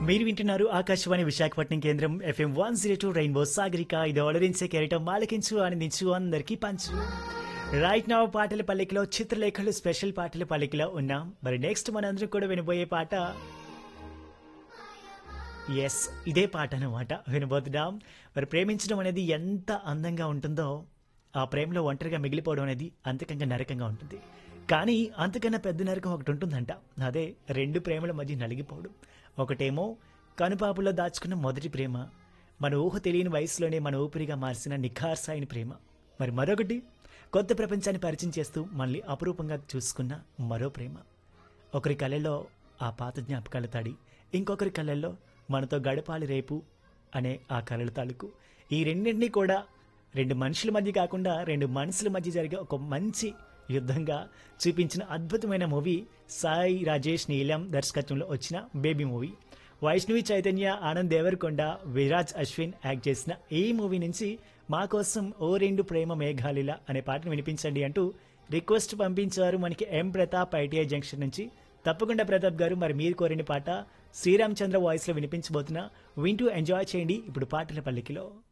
మీరు వింటున్నారు ఆకాశవాణి విశాఖపట్నం కేంద్రం FM one zero two rainbow Sagarika ఇది అలరించే కెరటం ఆలకించు ఆనందించు అందరికీ పంచు రైట్ నా పాటల పల్లికలో చిత్రలేఖలు స్పెషల్ పాటల పల్లికలో ఉన్నాం మరి నెక్స్ట్ మనందరం కూడా వినబోయే పాట ఎస్ ఇదే పాట అనమాట వినబోతున్నాం మరి ప్రేమించడం అనేది ఎంత అందంగా ఉంటుందో ఆ ప్రేమలో ఒంటరిగా మిగిలిపోవడం అనేది అంతకంగా నరకంగా ఉంటుంది కానీ అంతకన్నా పెద్ద నరకం ఒకటి ఉంటుందంట అదే రెండు ప్రేమల మధ్య నలిగిపోవడం ఒకటేమో కనుపాపులో దాచుకున్న మొదటి ప్రేమ మన ఊహ తెలియని వయసులోనే మన ఊపిరిగా మార్చిన నిఖార్సాయిన ప్రేమ మరి మరొకటి కొత్త ప్రపంచాన్ని పరిచయం చేస్తూ మళ్ళీ అపురూపంగా చూసుకున్న మరో ప్రేమ ఒకరి కళ్ళల్లో ఆ పాత జ్ఞాపకాల తడి ఇంకొకరి కళ్ళల్లో మనతో గడపాలి రేపు అనే ఆ కళల తాలూకు ఈ రెండింటినీ కూడా రెండు మనుషుల మధ్య కాకుండా రెండు మనసుల మధ్య జరిగే ఒక మంచి యుద్ధంగా చూపించిన అద్భుతమైన మూవీ సాయి రాజేష్ నీలం దర్శకత్వంలో వచ్చిన baby movie Vaishnavi Chaitanya Anand Deverakonda Viraj Ashwin act చేసిన ఈ మూవీ నుంచి మా కోసం ఓ రెండు ప్రేమ మేఘాలిల అనే పాటను వినిపించండి అంటూ రిక్వెస్ట్ పంపించారు మనకి ఎం ప్రతాప్ ఐటీఐ జంక్షన్ నుంచి తప్పకుండా ప్రతాప్ గారు మరి మీరు కోరిన పాట శ్రీరామచంద్ర వాయిస్లో వినిపించబోతున్నా వింటూ ఎంజాయ్ చేయండి ఇప్పుడు పాటల పల్లికిలో